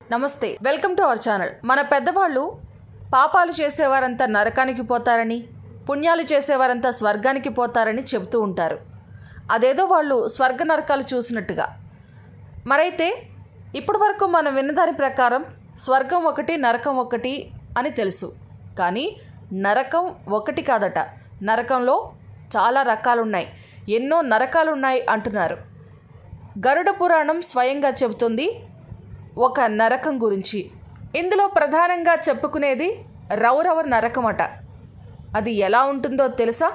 నమస్తే welcome to our channel మన పెద్దవాళ్ళు పాపాలు చేసేవారంతా నరకానికి పోతారని పుణ్యాలు చేసేవారంతా స్వర్గానికి పోతారని చెబుతూ ఉంటారు అదేదో వాళ్ళు స్వర్గ నరకాలు చూసినట్టుగా మరైతే ఇప్పటి వరకు మనం విన్నదాని ప్రకారం స్వర్గం ఒకటి నరకం ఒకటి అని తెలుసు కానీ నరకం ఒకటి కాదట నరకంలో చాలా రకాలున్నాయి ఎన్నో నరకాలున్నాయి అంటున్నారు గరుడ పురాణం స్వయంగా చెబుతుంది ఒక నరకం గురించి ఇందులో ప్రధానంగా చెప్పుకునేది రౌరవ నరకమట అది ఎలా ఉంటుందో తెలుసా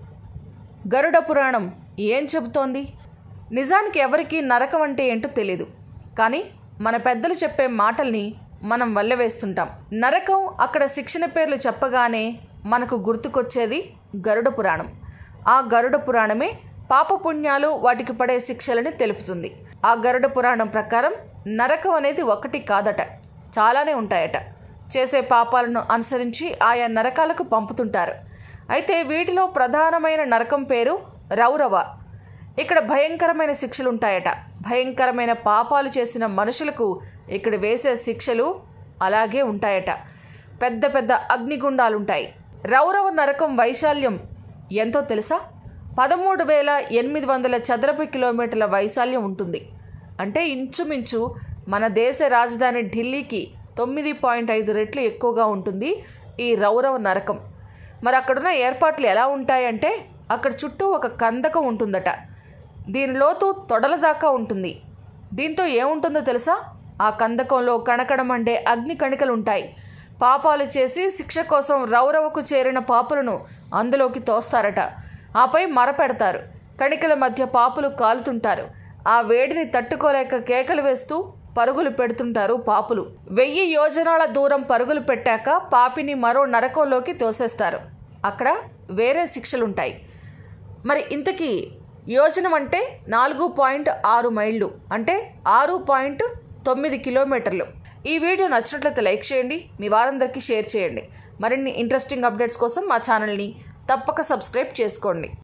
గరుడ పురాణం ఏం చెబుతోంది నిజానికి ఎవరికి నరకం అంటే ఏంటో తెలియదు కానీ మన పెద్దలు చెప్పే మాటల్ని మనం వల్లవేస్తుంటాం నరకం అక్కడ శిక్షణ పేర్లు చెప్పగానే మనకు గుర్తుకొచ్చేది గరుడ పురాణం ఆ గరుడ పురాణమే పాపపుణ్యాలు వాటికి పడే శిక్షలని తెలుపుతుంది ఆ గరుడ పురాణం ప్రకారం నరకం అనేది ఒకటి కాదట చాలానే ఉంటాయట చేసే పాపాలను అనుసరించి ఆయా నరకాలకు పంపుతుంటారు అయితే వీటిలో ప్రధానమైన నరకం పేరు రౌరవ ఇక్కడ భయంకరమైన శిక్షలు ఉంటాయట భయంకరమైన పాపాలు చేసిన మనుషులకు ఇక్కడ వేసే శిక్షలు అలాగే ఉంటాయట పెద్ద పెద్ద అగ్నిగుండాలుంటాయి రౌరవ నరకం వైశాల్యం ఎంతో తెలుసా పదమూడు వేల ఎనిమిది వందల చదరపు కిలోమీటర్ల వైశాల్యం ఉంటుంది అంటే ఇంచుమించు మన దేశ రాజధాని ఢిల్లీకి తొమ్మిది పాయింట్ ఐదు రెట్లు ఎక్కువగా ఉంటుంది ఈ రౌరవ నరకం మరి అక్కడున్న ఏర్పాట్లు ఎలా ఉంటాయంటే అక్కడ చుట్టూ ఒక కందకం ఉంటుందట దీని లోతు తొడల దాకా ఉంటుంది దీంతో ఏముంటుందో తెలుసా ఆ కందకంలో కణకణమండే అగ్ని కణికలు ఉంటాయి పాపాలు చేసి శిక్ష కోసం రౌరవకు చేరిన పాపులను అందులోకి తోస్తారట ఆపై మరపెడతారు కణికల మధ్య పాపులు కాలుతుంటారు ఆ వేడిని తట్టుకోలేక కేకలు వేస్తూ పరుగులు పెడుతుంటారు పాపులు వెయ్యి యోజనాల దూరం పరుగులు పెట్టాక పాపిని మరో నరకంలోకి తోసేస్తారు అక్కడ వేరే శిక్షలుంటాయి మరి ఇంతకీ యోజనం అంటే నాలుగు పాయింట్ ఆరు మైళ్ళు అంటే ఆరు పాయింట్ తొమ్మిది కిలోమీటర్లు ఈ వీడియో నచ్చినట్లయితే లైక్ చేయండి మీ వారందరికీ షేర్ చేయండి మరిన్ని ఇంట్రెస్టింగ్ అప్డేట్స్ కోసం మా ఛానల్ని తప్పక సబ్స్క్రైబ్ చేసుకోండి